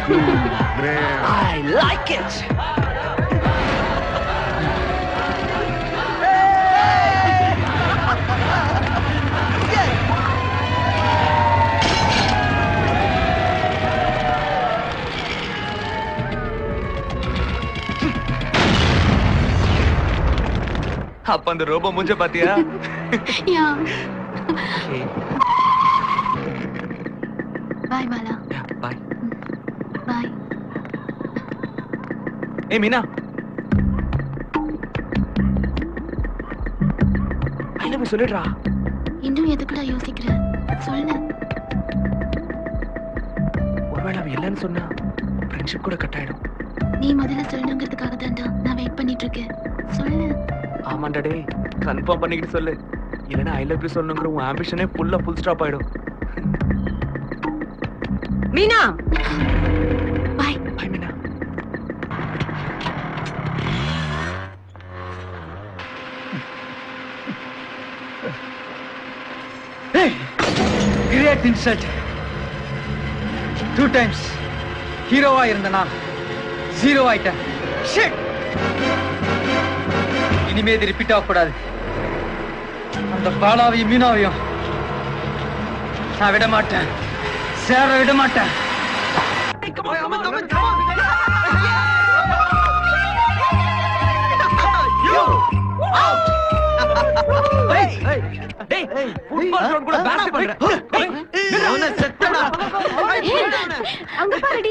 I like it. அப்ப அந்த robot மூஞ்ச பாத்தியா யா பாய் பாலா பாய் பாய் ஏய் மீனா ஐ லவ் யூ சொல்லிடுறா இன்னும் எதுக்குடா யோசிக்கிற சொல்லு ஒருவேளை அவ இல்லைன்னு சொன்னா ஃப்ரெண்ட்ஷிப் கூட கட் ஆயிடும் நீ முதல்ல சொல்லணுங்கிறதுக்காக தான்டா நான் வெயிட் பண்ணிட்டு இருக்கேன் சொல்லு ஆமாண்டா டேய் கன்ஃபார்ம் பண்ணிக்கிட்டு சொல்லு இல்லைன்னா ஐ லவ் யூ சொல்லணுங்கிற உன் ஆம்பிஷனே ஃபுல்லா ஃபுல் ஸ்டாப் ஆயிடும் Meena bye bye Meena great insult two times ஹீரோவா இருந்த நான் ஜீரோ ஆயிட்டேன் Shit! இனிமே இது ரிப்பீட் ஆகக்கூடாது அந்த பாலாவையும் மீனாவையும் நான் விட மாட்டேன் சேர விட மாட்டேன் டேய் ஃபுட்பால் கிரவுண்ட் கூட பேட் பண்ற அவன செத்தடா அங்க பாருடி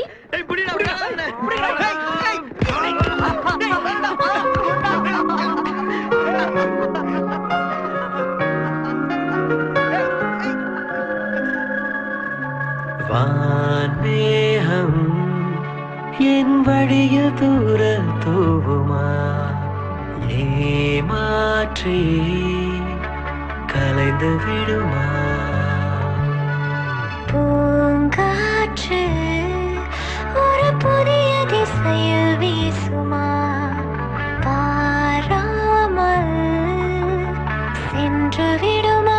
வான்மேகம் என் வழியில் தூர தூவுமா ஏமாற்றி கலைந்து விடுமா பூங்காற்று ஒரு புதிய திசையில் வீசுமா பாராமல் சென்று விடுமா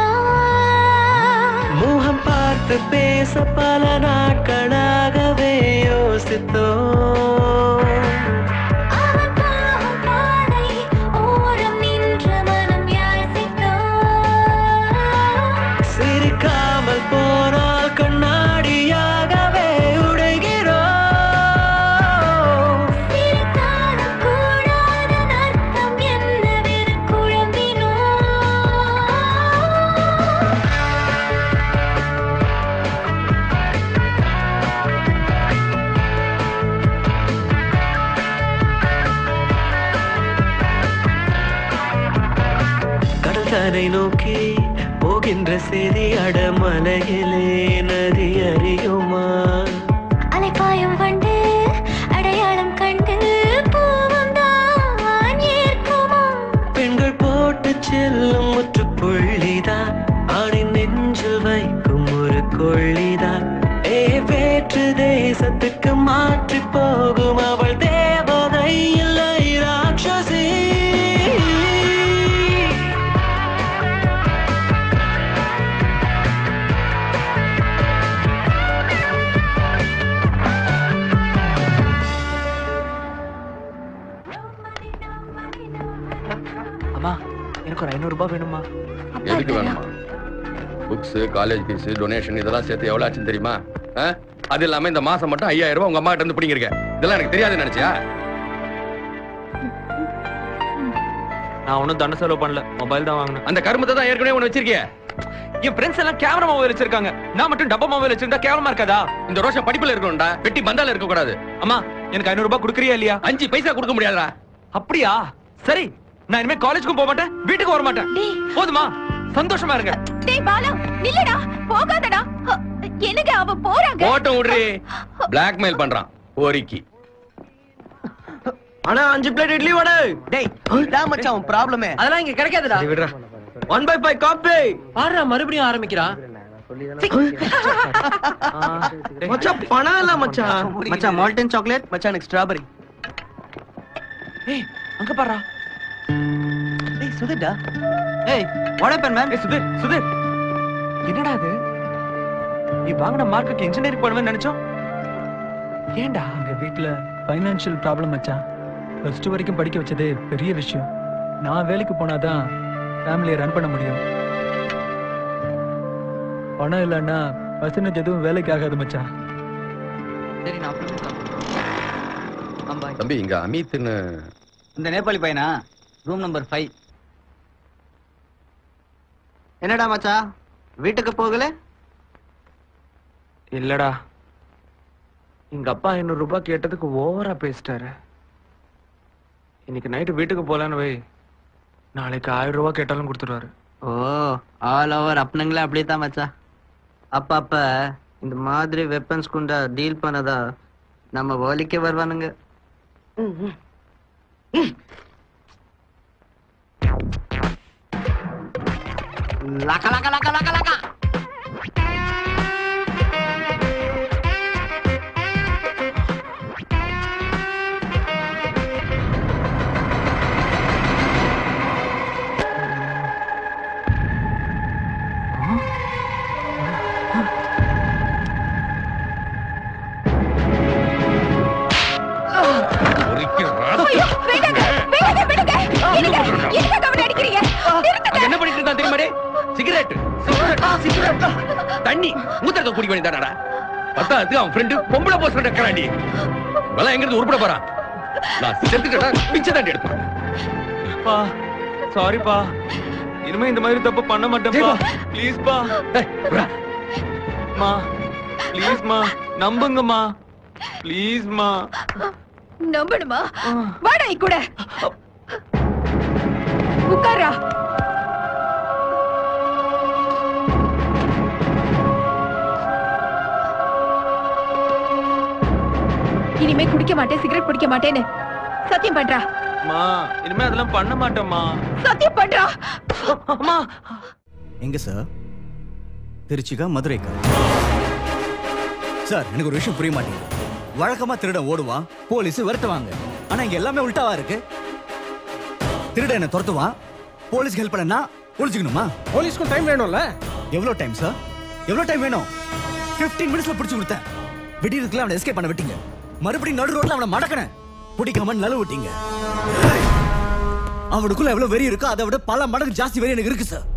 முகம் பார்த்து பேச பல நாட்களாகவே யோசித்தோம் அவன் போகும் பாதை ஓரம் நின்று மனம் யாசித்தோம் சிரிக்காமல் போனால் கண்ணாடியாகவே உடைகிறோம் சிரித்தாலும் கூடாதன் அர்த்தம் என்னவென குழம்பினோம் கடல் தரை நோக்கி போகின்ற செய்தி அடமலையிலே நதி அறியுமா அலைப்பாயும் வண்டு அடையாளம் கண்டு பூவும் தான் ஏற்குமா பெண்கள் போட்டு செல்லும் முற்றுப்புள்ளிதான் ஆணின் நெஞ்சில் வைக்கும் ஒரு கொள்ளிதான் ஏ வேற்று தேசத்துக்கு மாற்றி போகும் அவள் தேவதை இல்லை ராட்சசி அம்மா எனக்கு ஒரு ஐநூறு ரூபாய் வேணுமா எதுக்கு வேணுமா புக்ஸ் காலேஜ் ஃபீஸ் டொனேஷன் இதெல்லாம் சேர்த்து எவ்வளவு ஆச்சுன்னு தெரியுமா ஆ? அது இல்லாம இந்த மாசம் மட்டும் ஐயாயிரம் ரூபாய் உங்க அம்மா கிட்ட இருந்து பிடிங்கிருக்க இதெல்லாம் எனக்கு தெரியாதுன்னு நினைச்சியா நான் ஒன்றும் தண்ட செலவு பண்ணல மொபைல் தான் வாங்கினேன் அந்த கருமத்தை தான் ஏற்கனவே ஒண்ணு வச்சிருக்கிய என் ஃப்ரெண்ட்ஸ் எல்லாம் கேமரா மொபைல் வச்சிருக்காங்க நான் மட்டும் டப்பா மொபைல் வச்சிருந்தா கேவலமா இருக்காதா இந்த ரோஷம் படிப்புல இருக்கணும்டா வெட்டி பந்தால இருக்க கூடாது அம்மா எனக்கு ஐநூறு ரூபாய் கொடுக்குறியா இல்லையா அஞ்சு பைசா கொடுக்க முடியாதுடா அப்படியா சரி நான் இனிமே காலேஜுக்கும் போக மாட்டேன் வீட்டுக்கு வர மாட்டேன் டேய். போதுமா சந்தோஷமா இருங்க டேய் பாலா நில்லுடா போகாதடா அ, என்னங்க அவ போறாங்க போட்டோ விடுறி பிளாக்மெயில் பண்றான் ஓரிக்கி ஆனா அஞ்சு பிளேட் இட்லி வடை டேய் இதான் மச்சான் உன் ப்ராப்ளமே அதெல்லாம் இங்க கிடைக்காதுடா விடுறா ஒன் பை ஃபைவ் காப்பி பாடுறா மறுபடியும் ஆரம்பிக்கிறான் மச்சான் பணம் இல்ல மச்சான் மச்சான் மால்டன் சாக்லேட் மச்சான் எனக்கு ஸ்ட்ராபெரி ஏய் அங்க பாருடா டேய் சுதிடா ஏய் வாட் ஹேப்பன் மேன் ஏய் சுதீர் சுதீர் என்னடா இது நீ வாங்கின மார்க்குக்கு இன்ஜினியரிங் பண்ணுவேன்னு நினைச்சோம் ஏன்டா எங்க வீட்ல ஃபைனான்ஷியல் ப்ராப்ளம் மச்சான் ப்ளஸ் டூ வரைக்கும் படிக்க வச்சதே பெரிய விஷயம் நான் வேலைக்கு போனாதான் ஃபேமிலியை ரன் பண்ண முடியும் பணம் இல்லைன்னா பர்சன்டேஜ் எதுவும் வேலைக்கு ஆகாது மச்சான் சரி நான் அப்புறமே பாய் தம்பி இங்க அமித்னு இந்த நேபாளி பையனா ரூம் நம்பர் ஃபைவ் என்னடா மச்சான் வீட்டுக்கு போகல இல்லடா எங்க அப்பா ஐநூறு ரூபாய் கேட்டதுக்கு ஓவரா பேசிட்டாரு இன்னைக்கு நைட்டு வீட்டுக்கு போலான்னு வை நாளைக்கு ஆயிரம் ரூபாய் கேட்டாலும் கொடுத்துருவாரு ஓ ஆல் ஓவர் அப்பனுங்களே அப்படியே தான் மச்சான் அப்பப்ப இந்த மாதிரி வெப்பன்ஸ் குண்டா டீல் பண்ணதா நம்ம வேலைக்கே வருவானுங்க லக்க லக்க லக்க லக்க லக்க ஐயோ, விடுங்க, விடுங்க, விடுங்க. என்னங்க, எதுக்காக அவனை அடிக்கிறீங்க? நிறுத்துங்க. என்ன பண்ணிட்டு இருக்கான் தெரியுமாடே சிகரெட் சிகரெட் தண்ணி மூத்தக்க குடி பண்ணி தானடா பத்தாத்துக்கு அவன் ஃப்ரெண்டு பொம்பளை போஸ்ட் இருக்கிறாண்டி வெள்ள எங்க இருந்து உருப்பட போறான் நான் செத்துக்கிட்டா பிச்சை தாண்டி எடுப்பேன் பா சாரிப்பா இனிமே இந்த மாதிரி தப்பு பண்ண மாட்டேன்ப்பா ப்ளீஸ் பா மா ப்ளீஸ் மா நம்புங்கம்மா ப்ளீஸ் மா நம்பணுமா வாடா என் கூட உட்காரா இனிமே குடிக்க மாட்டேன் சிகரெட் பிடிக்க மாட்டேன்னு சத்தியம் பண்றா மா இனிமே அதெல்லாம் பண்ண மாட்டேம்மா சத்தியம் பண்றா அம்மா எங்க சார் திருச்சிக்கா மதுரைக்கா சார் எனக்கு ஒரு விஷயம் புரிய மாட்டேங்குது வழக்கமா திருடன் ஓடுவான் போலீஸ் விரட்டுவாங்க ஆனா இங்க எல்லாமே உல்டாவா இருக்கு திருடன் என்ன துரத்துவான் போலீஸ்க்கு ஹெல்ப் பண்ணனா ஒளிச்சுக்கணுமா போலீஸ்க்கும் டைம் வேணும்ல எவ்வளவு டைம் சார் எவ்வளவு டைம் வேணும் 15 மினிட்ஸ்ல பிடிச்சு கொடுத்தேன் விடியறதுக்குள்ள அவனை எஸ்கேப் பண்ண விட்டீங்க மறுபடியும் நடு ரோட்ல அவனை மடக்கன பிடிக்காம நழுவ விட்டீங்க அவனுக்குள்ள எவ்வளவு வெறி இருக்கோ அதை விட பல மடங்கு ஜாஸ்தி வெறி எனக்கு இருக்கு சார்